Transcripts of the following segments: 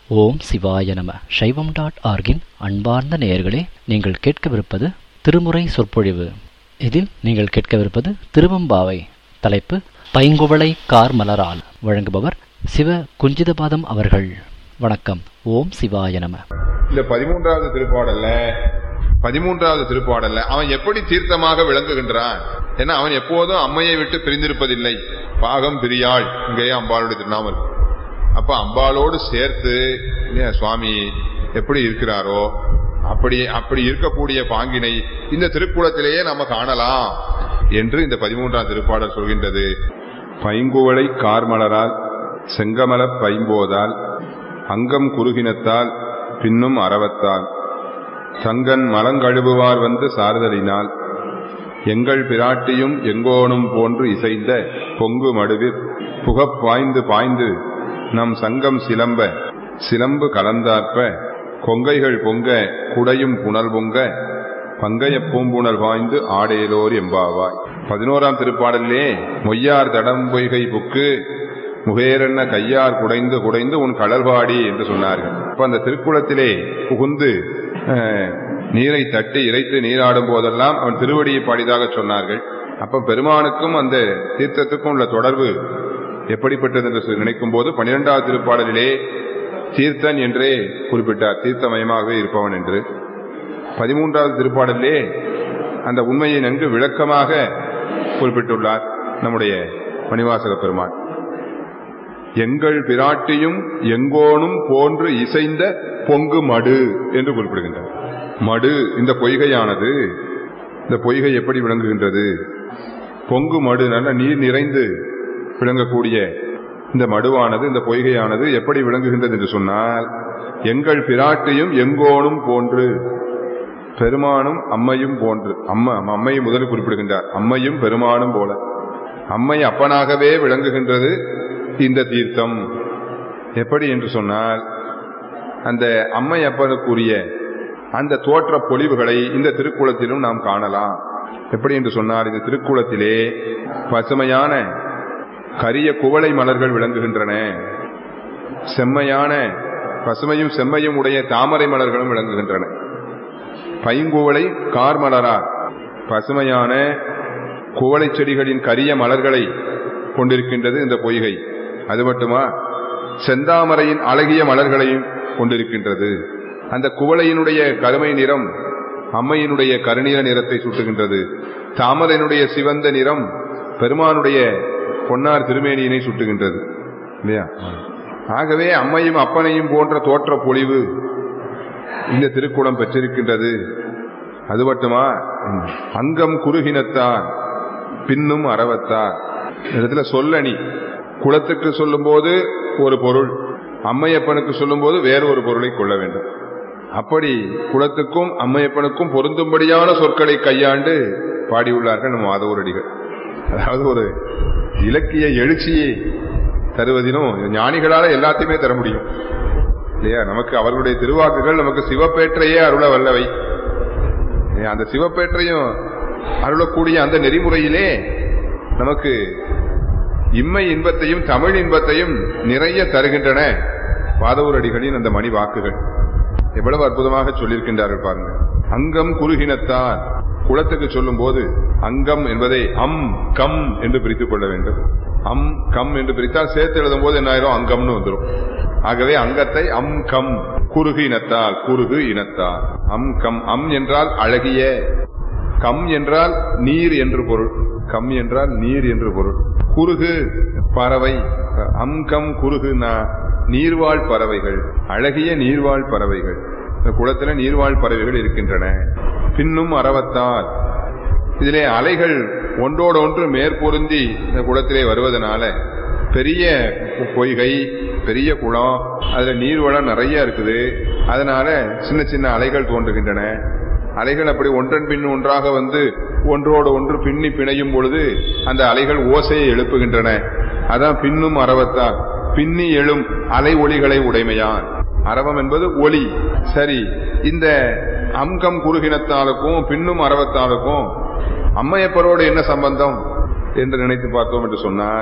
ஓம் சிவாய நம சைவம் டாட் ஆர்கின் அன்பார்ந்த நேயர்களே நீங்கள் கேட்கவிருப்பது திருமுறை சொற்பொழிவு இதில் நீங்கள் கேட்கவிருப்பது திருவம்பாவை தலைப்பு பைங்குவளை கார் மலரால் வழங்குபவர் சிவ குஞ்சிதபாதம் அவர்கள் வணக்கம் ஓம் சிவாய நம இந்த பதிமூன்றாவது திருப்பாடல்ல பதிமூன்றாவது திருப்பாடல்ல அவன் எப்படி தீர்த்தமாக விளங்குகின்றான் ஏன்னா அவன் எப்போதும் அம்மையை விட்டு பிரிந்திருப்பதில்லை பாகம் பிரியாள் இங்கேயே அம்பாளுடைய திருநாமம் இருக்கு அப்ப அம்பாளோடு சேர்த்து இல்லையா, சுவாமி எப்படி இருக்கிறாரோ அப்படி அப்படி இருக்கக்கூடிய பாங்கினை இந்த திருக்குளத்திலேயே நம்ம காணலாம் என்று இந்த பதிமூன்றாம் திருப்பாடல் சொல்கின்றது பைங்குவளை கார்மலரால் செங்கமலப் பைம்போதால் அங்கம் குறுகினத்தால் பின்னும் அறவத்தால் சங்கன் மலங்கழுவுவார் வந்து சாறுதலினால் எங்கள் பிராட்டியும் எங்கோனும் போன்று இசைந்த பொங்கு மடுவிற் புகப் பாய்ந்து பாய்ந்து நம் சங்கம் சிலம்ப சிலம்பு கலந்தார்ப்ப கொங்கைகள் பொங்க குடையும் புனல் பொங்க பங்கைய பூம்புணல் பாய்ந்து ஆடேலோர் எம்பாவாய் பதினோராம் திருப்பாடலிலே மொய்யார் தடம் பொய்கை புக்கு முகேரென்ன கையார் குடைந்து குடைந்து உன் கடல்பாடி என்று சொன்னார்கள் அப்ப அந்த திருக்குளத்திலே புகுந்து அஹ், நீரை தட்டி இறைத்து நீராடும் போதெல்லாம் அவன் திருவடியை பாடிதாக சொன்னார்கள் அப்ப பெருமானுக்கும் அந்த தீர்த்தத்துக்கும் உள்ள தொடர்பு எப்படிப்பட்டது என்று சொல்லி நினைக்கும் போது பன்னிரெண்டாவது திருப்பாடலிலே தீர்த்தன் என்றே குறிப்பிட்டார் தீர்த்தமயமாகவே இருப்பவன் என்று பதிமூன்றாவது திருப்பாடலிலே அந்த உண்மையை நன்கு விளக்கமாக குறிப்பிட்டுள்ளார் நம்முடைய மணிவாசக பெருமான் எங்கள் பிராட்டியும் எங்கோனும் போன்று இசைந்த பொங்கு மடு என்று குறிப்பிடுகின்றார் மடு இந்த பொய்கையானது இந்த பொய்கை எப்படி விளங்குகின்றது பொங்கு மடு நல்ல நீர் நிறைந்து விளங்கக்கூடிய இந்த மடுவானது இந்த பொய்கையானது எப்படி விளங்குகின்றது என்று சொன்னால் எங்கள் பிராட்டியும் எங்கோனும் போன்று பெருமானும் அம்மையும் போன்று அம்மா அம்மையை முதலில் குறிப்பிடுகின்றார் அம்மையும் பெருமானும் போல அம்மை அப்பனாகவே விளங்குகின்றது இந்த தீர்த்தம் எப்படி என்று சொன்னால் அந்த அம்மை அப்பனுக்குரிய அந்த தோற்ற பொலிவுகளை இந்த திருக்குளத்திலும் நாம் காணலாம் எப்படி என்று சொன்னால் இந்த திருக்குளத்திலே பசுமையான கரிய குவளை மலர்கள் விளங்குகின்றன செம்மையான பசுமையும் செம்மையும் உடைய தாமரை மலர்களும் விளங்குகின்றன பைங்குவளை கார்மலரார் பசுமையான குவளை செடிகளின் கரிய மலர்களை கொண்டிருக்கின்றது இந்த பொய்கை அது மட்டுமா செந்தாமரையின் அழகிய மலர்களையும் கொண்டிருக்கின்றது அந்த குவளையினுடைய கருமை நிறம் அம்மையினுடைய கருநீல நிறத்தை சுட்டுகின்றது தாமரையினுடைய சிவந்த நிறம் பெருமானுடைய பொன்னார் திருமேனியினை சுட்டுகின்றது இல்லையா ஆகவே அம்மையும் அப்பனையும் போன்ற தோற்ற பொலிவு இந்த திருக்குளம் பெற்றிருக்கின்றது அது மட்டுமா அங்கம் குறுகினத்தார் பின்னும் அறவத்தார் இந்த இடத்துல சொல்லணி குளத்துக்கு சொல்லும்போது ஒரு பொருள் அம்மையப்பனுக்கு சொல்லும்போது வேறு ஒரு பொருளை கொள்ள வேண்டும் அப்படி குளத்துக்கும் அம்மையப்பனுக்கும் பொருந்தும்படியான சொற்களை கையாண்டு பாடியுள்ளார்கள் நம்ம மாதவரடிகள் அதாவது ஒரு இலக்கிய எழுச்சியை தருவதிலும் ஞானிகளால எல்லாத்தையுமே தர முடியும் இல்லையா நமக்கு அவர்களுடைய திருவாக்குகள் நமக்கு சிவப்பேற்றையே அருள வல்லவை இல்லையா? அந்த சிவப்பேற்றையும் அருளக்கூடிய அந்த நெறிமுறையிலே நமக்கு இம்மை இன்பத்தையும் தமிழ் இன்பத்தையும் நிறைய தருகின்றன வாதவூரடிகளின் அந்த மணி வாக்குகள் எவ்வளவு அற்புதமாக சொல்லியிருக்கின்றார்கள் பாருங்க அங்கம் குறுகினத்தார் குளத்துக்கு சொல்லும் போது அங்கம் என்பதை அம் கம் என்று பிரித்துக் கொள்ள வேண்டும் அம் கம் என்று பிரித்தால் சேர்த்து எழுதும் போது என்ன ஆயிரும் அங்கம்னு வந்துடும் ஆகவே அங்கத்தை அம் கம் குறுகு இனத்தால் குறுகு இனத்தால் அம் கம் அம் என்றால் அழகிய கம் என்றால் நீர் என்று பொருள் கம் என்றால் நீர் என்று பொருள் குறுகு பறவை அம்கம் குறுகு நீர்வாழ் பறவைகள் அழகிய நீர்வாழ் பறவைகள் இந்த குளத்துல நீர்வாழ் பறவைகள் இருக்கின்றன பின்னும் அறவத்தால் இதிலே அலைகள் ஒன்றோடு ஒன்று மேற்பொருந்தி இந்த குளத்திலே வருவதனால பெரிய பொய்கை பெரிய குளம் அதுல நீர்வளம் நிறைய இருக்குது அதனால சின்ன சின்ன அலைகள் தோன்றுகின்றன அலைகள் அப்படி ஒன்றன் பின் ஒன்றாக வந்து ஒன்றோடு ஒன்று பின்னி பிணையும் பொழுது அந்த அலைகள் ஓசையை எழுப்புகின்றன அதான் பின்னும் அறவத்தால் பின்னி எழும் அலை ஒளிகளை உடைமையான் அரவம் என்பது ஒளி சரி இந்த அம்கம் குறுகினத்தாலுக்கும் பின்னும் அறவத்தாலுக்கும் அம்மையப்பரோடு என்ன சம்பந்தம் என்று நினைத்து பார்த்தோம் என்று சொன்னால்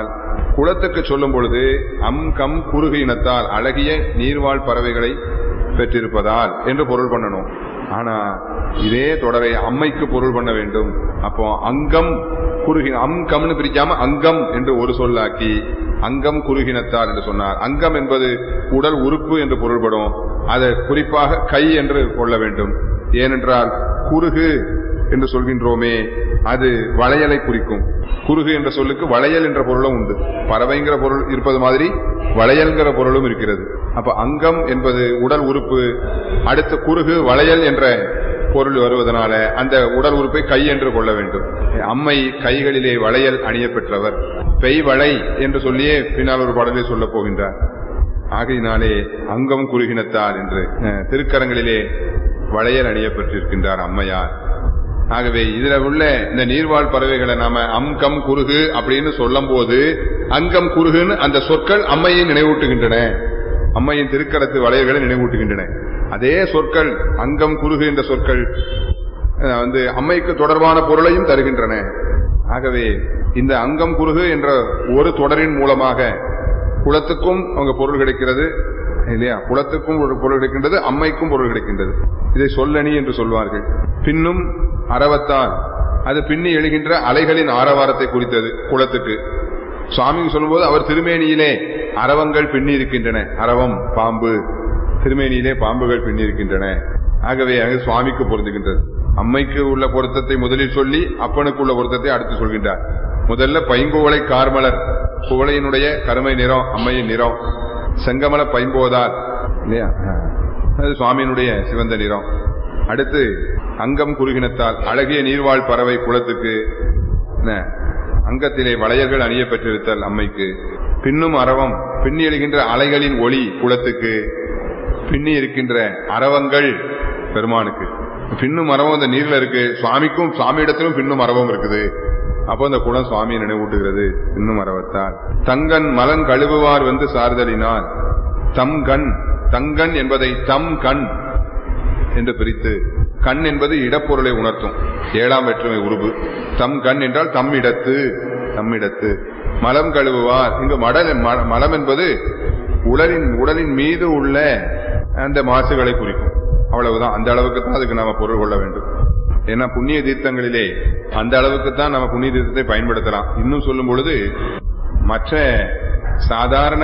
குளத்துக்கு சொல்லும் பொழுது அம் கம் குறுகு இனத்தால் அழகிய நீர்வாழ் பறவைகளை பெற்றிருப்பதால் என்று பொருள் பண்ணணும் ஆனா இதே தொடரை அம்மைக்கு பொருள் பண்ண வேண்டும் அப்போ அங்கம் குறுகி அம் கம்னு பிரிக்காம அங்கம் என்று ஒரு சொல்லாக்கி அங்கம் குறுகினத்தார் என்று சொன்னார் அங்கம் என்பது உடல் உறுப்பு என்று பொருள்படும் அதை குறிப்பாக கை என்று கொள்ள வேண்டும் ஏனென்றால் குறுகு என்று சொல்கின்றோமே அது வளையலை குறிக்கும் குறுகு என்ற சொல்லுக்கு வளையல் என்ற பொருளும் உண்டு பறவைங்கிற பொருள் இருப்பது மாதிரி வளையல்ங்கிற பொருளும் இருக்கிறது அப்ப அங்கம் என்பது உடல் உறுப்பு அடுத்த குறுகு வளையல் என்ற பொருள் வருவதனால அந்த உடல் உறுப்பை கை என்று கொள்ள வேண்டும் அம்மை கைகளிலே வளையல் அணிய பெற்றவர் பெய் வளை என்று சொல்லியே பின்னால் ஒரு பாடலை சொல்லப் போகின்றார் ஆகையினாலே அங்கம் குறுகினத்தார் என்று அஹ், திருக்கரங்களிலே வளையல் அணிய பெற்றிருக்கின்றார் அம்மையார் ஆகவே இதுல உள்ள இந்த நீர்வாழ் பறவைகளை நாம அம்கம் குறுகு அப்படின்னு சொல்லும் போது அங்கம் குறுகுன்னு அந்த சொற்கள் அம்மையை நினைவூட்டுகின்றன அம்மையின் திருக்கரத்து வளையல்களை நினைவூட்டுகின்றன அதே சொற்கள் அங்கம் குறுகு என்ற சொற்கள் அஹ், வந்து அம்மைக்கு தொடர்பான பொருளையும் தருகின்றன ஆகவே இந்த அங்கம் குறுகு என்ற ஒரு தொடரின் மூலமாக குளத்துக்கும் அவங்க பொருள் கிடைக்கிறது இல்லையா குளத்துக்கும் ஒரு பொருள் கிடைக்கின்றது அம்மைக்கும் பொருள் கிடைக்கின்றது இதை சொல்லணி என்று சொல்வார்கள் பின்னும் அறவத்தால் அது பின்னி எழுகின்ற அலைகளின் ஆரவாரத்தை குறித்தது குளத்துக்கு சுவாமி சொல்லும்போது அவர் திருமேனியிலே அரவங்கள் பின்னி இருக்கின்றன அரவம் பாம்பு திருமேனியிலே பாம்புகள் பின்னி இருக்கின்றன ஆகவே அங்கு சுவாமிக்கு பொருந்துகின்றது அம்மைக்கு உள்ள பொருத்தத்தை முதலில் சொல்லி அப்பனுக்கு உள்ள பொருத்தத்தை அடுத்து சொல்கின்றார் முதல்ல பைங்குவளை கார்மலர் குவளையினுடைய கருமை நிறம் அம்மையின் நிறம் செங்கமல பைம்போதால் இல்லையா அது சுவாமியினுடைய சிவந்த நிறம் அடுத்து அங்கம் குறுகினத்தால் அழகிய நீர்வாழ் பறவை குளத்துக்கு என்ன, அங்கத்திலே வளையல்கள் அணிய பெற்றிருத்தல் அம்மைக்கு பின்னும் அரவம் பின்னி எழுகின்ற அலைகளின் ஒளி குளத்துக்கு பின்னி இருக்கின்ற அரவங்கள் பெருமானுக்கு பின்னும் அரவம் அந்த நீர்ல இருக்கு சுவாமிக்கும் சுவாமி இடத்திலும் பின்னும் அரவம் இருக்குது அப்போ அந்த குளம் சுவாமியை நினைவூட்டுகிறது இன்னும் அரவத்தால் தங்கன் மலன் கழுவுவார் வந்து சார்தலினார் தம் கண் தங்கன் என்பதை தம் கண் என்று பிரித்து கண் என்பது இடப்பொருளை உணர்த்தும் ஏழாம் வேற்றுமை உருவு தம் கண் என்றால் தம் இடத்து தம் இடத்து மலம் கழுவுவார் இங்கு மடல் ம- மலம் என்பது உடலின் உடலின் மீது உள்ள அந்த மாசுகளை குறிக்கும் அவ்வளவுதான் அந்த அளவுக்கு தான் அதுக்கு நாம பொருள் கொள்ள வேண்டும் ஏன்னா புண்ணிய தீர்த்தங்களிலே அந்த அளவுக்கு தான் நம்ம புண்ணிய தீர்த்தத்தை பயன்படுத்தலாம் இன்னும் சொல்லும் பொழுது மற்ற சாதாரண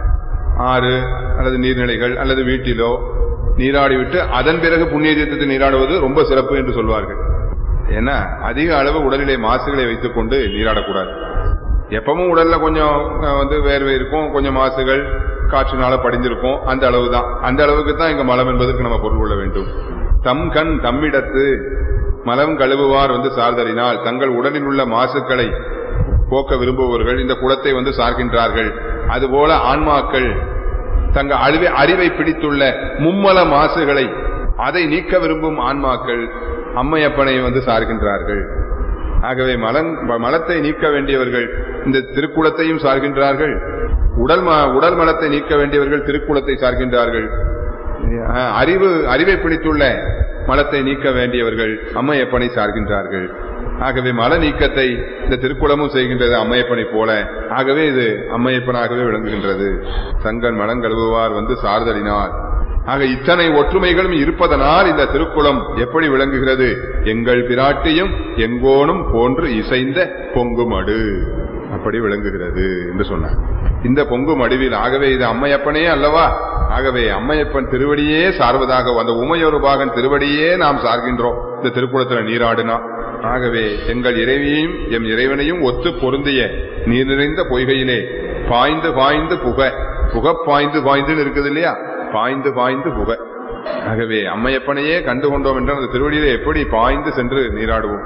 ஆறு அல்லது நீர்நிலைகள் அல்லது வீட்டிலோ நீராடி விட்டு அதன் பிறகு புண்ணிய தீர்த்தத்தை நீராடுவது ரொம்ப சிறப்பு என்று சொல்வார்கள் ஏன்னா அதிக அளவு உடலிலே மாசுகளை வைத்துக் கொண்டு நீராடக்கூடாது எப்பவும் உடல்ல கொஞ்சம் அஹ், வந்து வேர்வை இருக்கும் கொஞ்சம் மாசுகள் காற்றினால படிஞ்சிருக்கும் அந்த அளவு தான் அந்த அளவுக்கு தான் இங்க மலம் என்பதற்கு நம்ம பொருள் கொள்ள வேண்டும் தம் கண் தம்மிடத்து மலம் கழுவுவார் வந்து சார்தலினால் தங்கள் உடலில் உள்ள மாசுக்களை போக்க விரும்புபவர்கள் இந்த குளத்தை வந்து சார்கின்றார்கள் அதுபோல ஆன்மாக்கள் தங்கள் அறிவை அறிவை பிடித்துள்ள மும்மல மாசுகளை அதை நீக்க விரும்பும் ஆன்மாக்கள் அம்மையப்பனை வந்து சார்கின்றார்கள் ஆகவே மலம் மலத்தை நீக்க வேண்டியவர்கள் இந்த திருக்குளத்தையும் சார்கின்றார்கள் உடல் ம- உடல் மலத்தை நீக்க வேண்டியவர்கள் திருக்குளத்தை சார்கின்றார்கள் அஹ், அறிவு அறிவை பிடித்துள்ள மலத்தை நீக்க வேண்டியவர்கள் அம்மையப்பனை சார்கின்றார்கள் ஆகவே மல நீக்கத்தை இந்த திருக்குளமும் செய்கின்றது அம்மையப்பனை போல ஆகவே இது அம்மையப்பனாகவே விளங்குகின்றது சங்கன் மலம் கழுவுவார் வந்து சார்தலினார் ஆக இத்தனை ஒற்றுமைகளும் இருப்பதனால் இந்த திருக்குளம் எப்படி விளங்குகிறது எங்கள் பிராட்டியும் எங்கோனும் போன்று இசைந்த பொங்குமடு அப்படி விளங்குகிறது என்று சொன்னார் இந்த பொங்கு மடுவில் ஆகவே இது அம்மையப்பனே அல்லவா ஆகவே அம்மையப்பன் திருவடியே சார்வதாக அந்த உமையொரு பாகன் திருவடியே நாம் சார்கின்றோம் இந்த திருக்குளத்துல நீராடினா ஆகவே எங்கள் இறைவியையும் எம் இறைவனையும் ஒத்து பொருந்திய நீர் நிறைந்த பொய்கையிலே பாய்ந்து பாய்ந்து புக புக பாய்ந்து பாய்ந்துன்னு இருக்குது இல்லையா பாய்ந்து பாய்ந்து புக ஆகவே அம்மையப்பனையே கண்டு கொண்டோம் என்றால் அந்த திருவடியிலே எப்படி பாய்ந்து சென்று நீராடுவோம்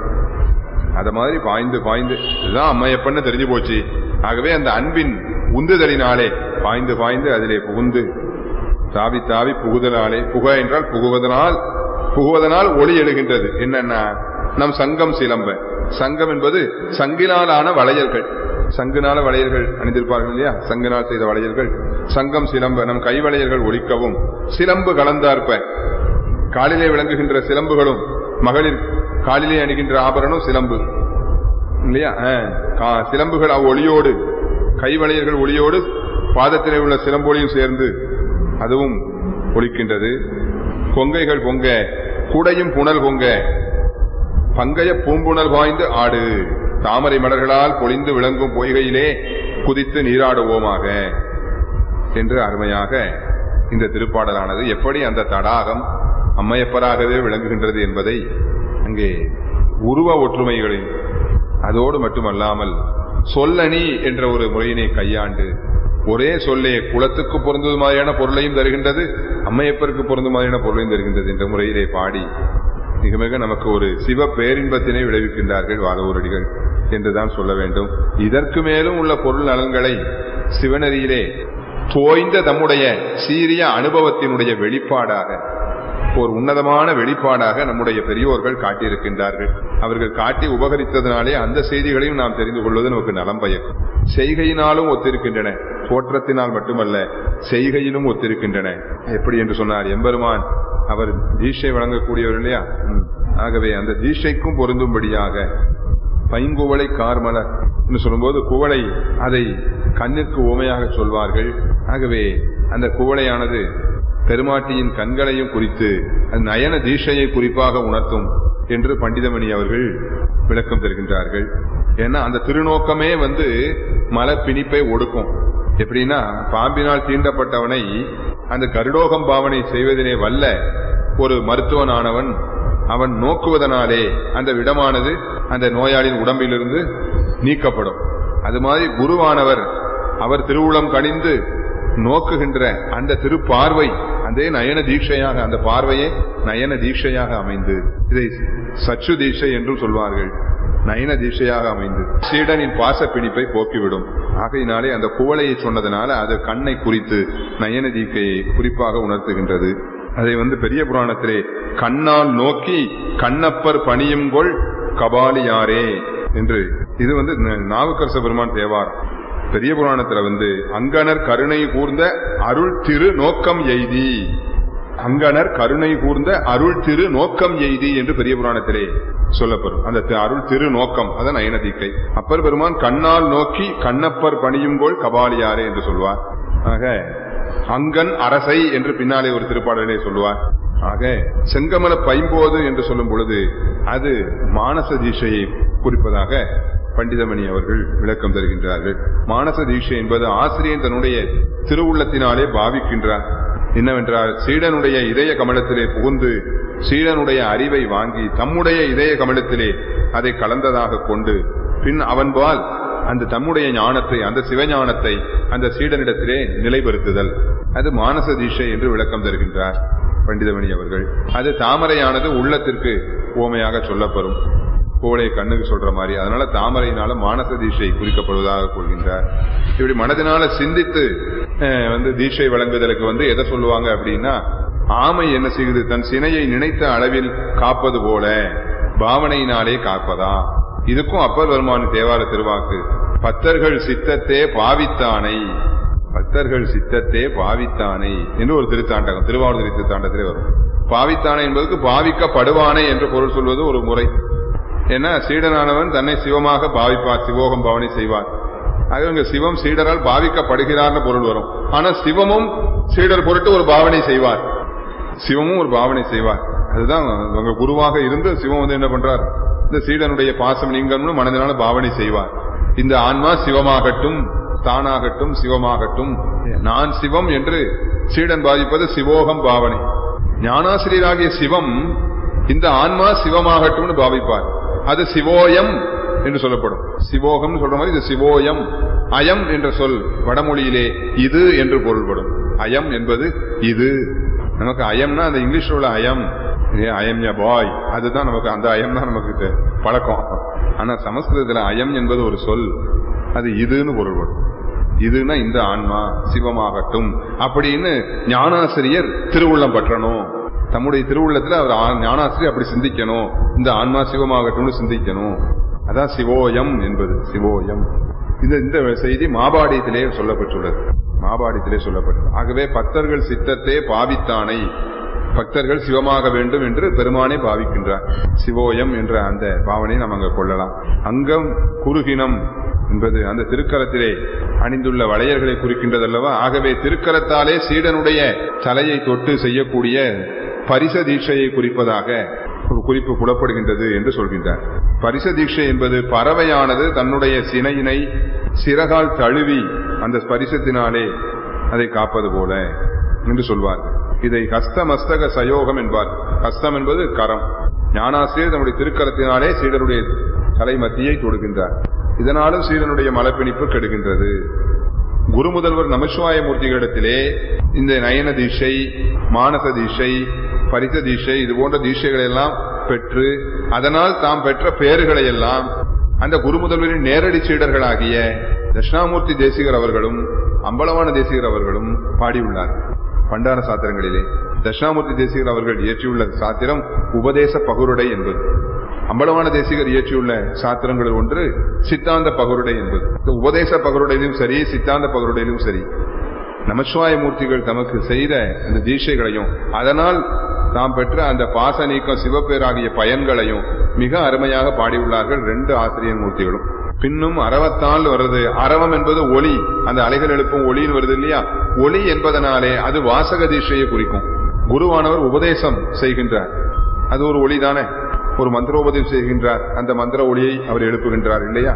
அத மாதிரி பாய்ந்து பாய்ந்து இதுதான் அம்மையப்பன்னு தெரிஞ்சு போச்சு ஆகவே அந்த அன்பின் உந்துதலினாலே பாய்ந்து பாய்ந்து அதிலே புகுந்து தாவி தாவி புகுதலாலே புக என்றால் புகுவதனால் புகுவதனால் ஒளி எழுகின்றது என்னன்னா நம் சங்கம் சிலம்ப சங்கம் என்பது சங்கினாலான வளையல்கள் சங்குனால வளையல்கள் அணிந்திருப்பார்கள் இல்லையா சங்கினால் செய்த வளையல்கள் சங்கம் சிலம்ப நம் கை வளையல்கள் ஒலிக்கவும் சிலம்பு கலந்தார்ப்ப காலிலே விளங்குகின்ற சிலம்புகளும் மகளிர் காலிலே அணிகின்ற ஆபரணம் சிலம்பு இல்லையா ஆ, கா- சிலம்புகள் அவ் ஒளியோடு கைவளையர்கள் ஒளியோடு பாதத்திலே உள்ள சிலம்பொலியும் சேர்ந்து அதுவும் ஒலிக்கின்றது கொங்கைகள் பொங்க குடையும் புனல் பொங்க பங்கைய பூம்புணல் பாய்ந்து ஆடு தாமரை மலர்களால் பொழிந்து விளங்கும் பொய்கையிலே குதித்து நீராடுவோமாக என்று அருமையாக இந்த திருப்பாடலானது எப்படி அந்த தடாகம் அம்மையப்பராகவே விளங்குகின்றது என்பதை அங்கே உருவ ஒற்றுமைகளில் அதோடு மட்டுமல்லாமல் சொல்லணி என்ற ஒரு முறையினை கையாண்டு ஒரே சொல்லே குலத்துக்கு பொருந்தது மாதிரியான பொருளையும் தருகின்றது அம்மையப்பருக்கு பொருந்தும் மாதிரியான பொருளையும் தருகின்றது என்ற முறையிலே பாடி மிக மிக நமக்கு ஒரு சிவ பேரின்பத்தினை விளைவிக்கின்றார்கள் வாதவூரடிகள் என்றுதான் சொல்ல வேண்டும் இதற்கு மேலும் உள்ள பொருள் நலன்களை சிவனரியிலே தோய்ந்த தம்முடைய சீரிய அனுபவத்தினுடைய வெளிப்பாடாக ஒரு உன்னதமான வெளிப்பாடாக நம்முடைய பெரியோர்கள் காட்டியிருக்கின்றார்கள் அவர்கள் காட்டி உபகரித்ததனாலே அந்த செய்திகளையும் நாம் தெரிந்து கொள்வது நமக்கு நலம் பயக்கும் செய்கையினாலும் ஒத்திருக்கின்றன தோற்றத்தினால் மட்டுமல்ல செய்கையிலும் ஒத்திருக்கின்றன எப்படி என்று சொன்னார் எம்பெருமான் அவர் தீட்சை வழங்கக்கூடியவர் இல்லையா ம். ஆகவே அந்த தீட்சைக்கும் பொருந்தும்படியாக பைங்குவளை கார்மலர் என்று சொல்லும்போது குவளை அதை கண்ணிற்கு உவமையாக சொல்வார்கள் ஆகவே அந்த குவளையானது பெருமாட்டியின் கண்களையும் குறித்து அது நயன தீட்சையை குறிப்பாக உணர்த்தும் என்று பண்டிதமணி அவர்கள் விளக்கம் தருகின்றார்கள் ஏன்னா அந்த திருநோக்கமே வந்து மலர் பிணிப்பை ஒடுக்கும் எப்படின்னா பாம்பினால் தீண்டப்பட்டவனை அந்த கருடோகம் பாவனை செய்வதிலே வல்ல ஒரு மருத்துவனானவன் அவன் நோக்குவதனாலே அந்த விடமானது அந்த நோயாளியின் உடம்பிலிருந்து நீக்கப்படும் அது மாதிரி குருவானவர் அவர் திருவுளம் கணிந்து நோக்குகின்ற அந்த திருப்பார்வை அதே நயன தீட்சையாக அந்த பார்வையே நயன தீட்சையாக அமைந்து இதை சச்சு தீட்சை என்றும் சொல்வார்கள் நயன தீட்சையாக அமைந்து சீடனின் பாச பிணிப்பை போக்கிவிடும் ஆகையினாலே அந்த குவளையை சொன்னதனால அது கண்ணை குறித்து நயன தீக்கையை குறிப்பாக உணர்த்துகின்றது அதை வந்து பெரிய புராணத்திலே கண்ணால் நோக்கி கண்ணப்பர் பணியும் கொள் கபாலியாரே என்று இது வந்து ந- நாவுக்கரச பெருமான் தேவாரம் பெரிய புராணத்துல வந்து அங்கனர் கருணை கூர்ந்த அருள் திரு நோக்கம் எய்தி அங்கனர் கருணை கூர்ந்த அருள் திரு நோக்கம் எய்தி என்று பெரிய புராணத்திலே சொல்லப்படும் அந்த தி- அருள் திரு நோக்கம் அதான் நயனதீக்கை அப்பர் பெருமான் கண்ணால் நோக்கி கண்ணப்பர் பணியுங்கோள் கபாலியாரே என்று சொல்வார் ஆக அங்கன் அரசை என்று பின்னாலே ஒரு திருப்பாடலே சொல்லுவார் ஆக செங்கமல பைம்போது என்று சொல்லும் பொழுது அது மானச தீட்சையை குறிப்பதாக பண்டிதமணி அவர்கள் விளக்கம் தருகின்றார்கள் மானச தீட்சை என்பது ஆசிரியன் தன்னுடைய திருவுள்ளத்தினாலே பாவிக்கின்றார் என்னவென்றால் சீடனுடைய இதய கமலத்திலே புகுந்து சீடனுடைய அறிவை வாங்கி தம்முடைய இதய கமலத்திலே அதை கலந்ததாக கொண்டு பின் அவன்பால் அந்த தம்முடைய ஞானத்தை அந்த சிவஞானத்தை அந்த சீடனிடத்திலே நிலைபெறுத்துதல் அது மானச தீட்சை என்று விளக்கம் தருகின்றார் பண்டிதமணி அவர்கள் அது தாமரையானது உள்ளத்திற்கு ஓமையாக சொல்லப்படும் கோளை கண்ணுக்கு சொல்ற மாதிரி அதனால தாமரையினால மானச தீட்சை குறிக்கப்படுவதாக கொள்கின்றார் இப்படி மனதினால சிந்தித்து அஹ், வந்து தீட்சை வழங்குதலுக்கு வந்து எதை சொல்லுவாங்க அப்படின்னா ஆமை என்ன செய்யுது தன் சினையை நினைத்த அளவில் காப்பது போல பாவனையினாலே காப்பதா இதுக்கும் அப்பர் பெருமான் தேவார திருவாக்கு பத்தர்கள் சித்தத்தே பாவித்தானை பக்தர்கள் சித்தத்தே பாவித்தானை என்று ஒரு திருத்தாண்டகம் திருவாவூர் திருத்தாண்டத்திலே வரும் பாவித்தானை என்பதற்கு பாவிக்கப்படுவானை என்று பொருள் சொல்வது ஒரு முறை ஏன்னா சீடனானவன் தன்னை சிவமாக பாவிப்பார் சிவோகம் பாவனை செய்வார் ஆக இங்க சிவம் சீடரால் பாவிக்கப்படுகிறார்னு பொருள் வரும் ஆனா சிவமும் சீடர் பொருட்டு ஒரு பாவனை செய்வார் சிவமும் ஒரு பாவனை செய்வார் அதுதான் உங்க குருவாக இருந்து சிவம் வந்து என்ன பண்றார் இந்த சீடனுடைய பாசம் நீங்கணும்னு மனதினால பாவனை செய்வார் இந்த ஆன்மா சிவமாகட்டும் தானாகட்டும் சிவமாகட்டும் நான் சிவம் என்று சீடன் பாதிப்பது சிவோகம் பாவனை ஞானாசிரியராகிய சிவம் இந்த ஆன்மா சிவமாகட்டும்னு பாவிப்பார் அது சிவோயம் என்று சொல்லப்படும் சிவோகம் சொல்ற மாதிரி இது சிவோயம் அயம் என்ற சொல் வடமொழியிலே இது என்று பொருள்படும் அயம் என்பது இது நமக்கு அயம்னா அந்த இங்கிலீஷ்ல உள்ள அயம் அயம் ய பாய் அதுதான் நமக்கு அந்த அயம் தான் நமக்கு தெ- பழக்கம் ஆனா சமஸ்கிருதத்துல அயம் என்பது ஒரு சொல் அது இதுன்னு பொருள்படும் இதுனா இந்த ஆன்மா சிவமாகட்டும் அப்படின்னு ஞானாசிரியர் திருவுள்ளம் பற்றணும் தம்முடைய திருவுள்ளத்துல அவர் ஆ- ஞானாசிரியர் அப்படி சிந்திக்கணும் இந்த ஆன்மா சிவமாகட்டும்னு சிந்திக்கணும் அதான் சிவோயம் என்பது சிவோயம் இந்த இந்த செய்தி மாபாடியத்திலே சொல்லப்பட்டுள்ளது மாபாடியத்திலே சொல்லப்பட்டது ஆகவே பக்தர்கள் சித்தத்தே பாவித்தானை பக்தர்கள் சிவமாக வேண்டும் என்று பெருமானே பாவிக்கின்றார் சிவோயம் என்ற அந்த பாவனை நாம் அங்க கொள்ளலாம் அங்கம் குறுகினம் என்பது அந்த திருக்கரத்திலே அணிந்துள்ள வளையல்களை குறிக்கின்றதல்லவா ஆகவே திருக்கரத்தாலே சீடனுடைய தலையை தொட்டு செய்யக்கூடிய பரிச தீட்சையை குறிப்பதாக ஒரு குறிப்பு புலப்படுகின்றது என்று சொல்கின்றார் பரிச தீட்சை என்பது பறவையானது தன்னுடைய சினையினை சிறகால் தழுவி அந்த ஸ்பரிசத்தினாலே அதை காப்பது போல என்று சொல்வார்கள் இதை ஹஸ்தமஸ்தக சயோகம் என்பார் ஹஸ்தம் என்பது கரம் ஞானாசிரியர் தம்முடைய திருக்கரத்தினாலே சீடருடைய தலை மத்தியை தொடுகின்றார் இதனாலும் சீடனுடைய மலப்பிணிப்பு கெடுகின்றது குரு முதல்வர் நமசிவாய மூர்த்திகளிடத்திலே இந்த நயன தீட்சை மானச தீட்சை பரிச தீட்சை இது போன்ற தீட்சைகளை எல்லாம் பெற்று அதனால் தாம் பெற்ற பெயர்களை எல்லாம் அந்த குரு முதல்வரின் நேரடி சீடர்களாகிய தட்சிணாமூர்த்தி தேசிகர் அவர்களும் அம்பலவான தேசிகர் அவர்களும் பாடியுள்ளார் பண்டார சாத்திரங்களிலே தட்சிணாமூர்த்தி தேசிகர் அவர்கள் இயற்றியுள்ள சாத்திரம் உபதேச பகுருடை என்பது அம்பலவான தேசிகர் இயற்றியுள்ள சாத்திரங்கள் ஒன்று சித்தாந்த பகருடை என்பது இந்த உபதேச பகருடையிலும் சரி சித்தாந்த பகருடையிலும் சரி நமச்சிவாய மூர்த்திகள் தமக்கு செய்த அந்த தீட்சைகளையும் அதனால் தாம் பெற்ற அந்த பாச நீக்கம் சிவப்பேராகிய பயன்களையும் மிக அருமையாக பாடியுள்ளார்கள் ரெண்டு ஆசிரியர் மூர்த்திகளும் பின்னும் அறவத்தால் வருது அரவம் என்பது ஒளி அந்த அலைகள் எழுப்பும் ஒளின்னு வருது இல்லையா ஒளி என்பதனாலே அது வாசக தீட்சையை குறிக்கும் குருவானவர் உபதேசம் செய்கின்றார் அது ஒரு ஒளி தானே ஒரு மந்திரோபதேசம் செய்கின்றார் அந்த மந்திர ஒளியை அவர் எழுப்புகின்றார் இல்லையா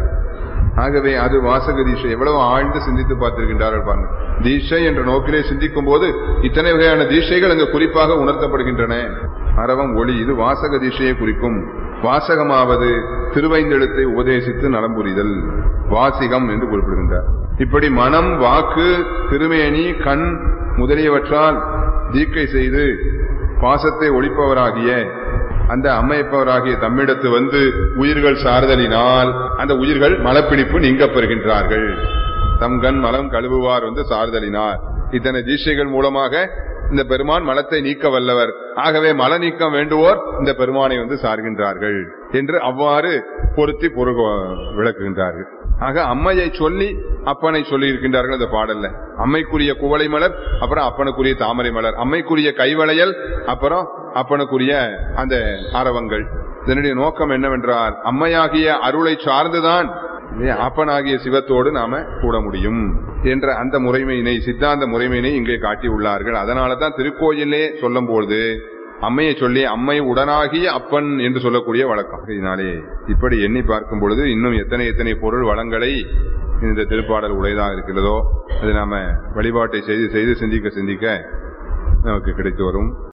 ஆகவே அது வாசக தீட்சை எவ்வளவு ஆழ்ந்து சிந்தித்து பார்த்திருக்கின்றார்கள் பாருங்க தீட்சை என்ற நோக்கிலே சிந்திக்கும் போது இத்தனை வகையான தீட்சைகள் அங்கு குறிப்பாக உணர்த்தப்படுகின்றன அரவம் ஒளி இது வாசக தீட்சையை குறிக்கும் வாசகமாவது திருவைந்தெழுத்தை உபதேசித்து நலம் புரிதல் வாசிகம் என்று குறிப்பிடுகின்றார் இப்படி மனம் வாக்கு திருமேனி கண் முதலியவற்றால் தீக்கை செய்து பாசத்தை ஒழிப்பவராகிய அந்த அம்மையப்பவராகிய தம்மிடத்து வந்து உயிர்கள் சார்தலினால் அந்த உயிர்கள் மலப்பிடிப்பு நீங்க பெறுகின்றார்கள் தம் கண் மலம் கழுவுவார் வந்து சார்தலினார் இத்தனை தீட்சைகள் மூலமாக இந்த பெருமான் மலத்தை நீக்க வல்லவர் ஆகவே மல நீக்கம் வேண்டுவோர் இந்த பெருமானை வந்து சார்கின்றார்கள் என்று அவ்வாறு பொருத்தி பொருக விளக்குகின்றார்கள் ஆக அம்மையை சொல்லி அப்பனை சொல்லி இருக்கின்றார்கள் அந்த பாடல்ல அம்மைக்குரிய குவளை மலர் அப்புறம் அப்பனுக்குரிய தாமரை மலர் அம்மைக்குரிய கைவளையல் அப்புறம் அப்பனுக்குரிய அந்த ஆரவங்கள் இதனுடைய நோக்கம் என்னவென்றால் அம்மையாகிய அருளை சார்ந்துதான் அப்பனாகிய சிவத்தோடு நாம கூட முடியும் என்ற அந்த முறைமையினை சித்தாந்த முறைமையினை இங்கே காட்டியுள்ளார்கள் அதனால தான் திருக்கோயிலே சொல்லும் பொழுது அம்மையை சொல்லி அம்மை உடனாகிய அப்பன் என்று சொல்லக்கூடிய வழக்கம் இதனாலே இப்படி எண்ணி பார்க்கும் பொழுது இன்னும் எத்தனை எத்தனை பொருள் வளங்களை இந்த திருப்பாடல் உடையதாக இருக்கிறதோ அது நாம வழிபாட்டை செய்து செய்து சிந்திக்க சிந்திக்க நமக்கு கிடைத்து வரும்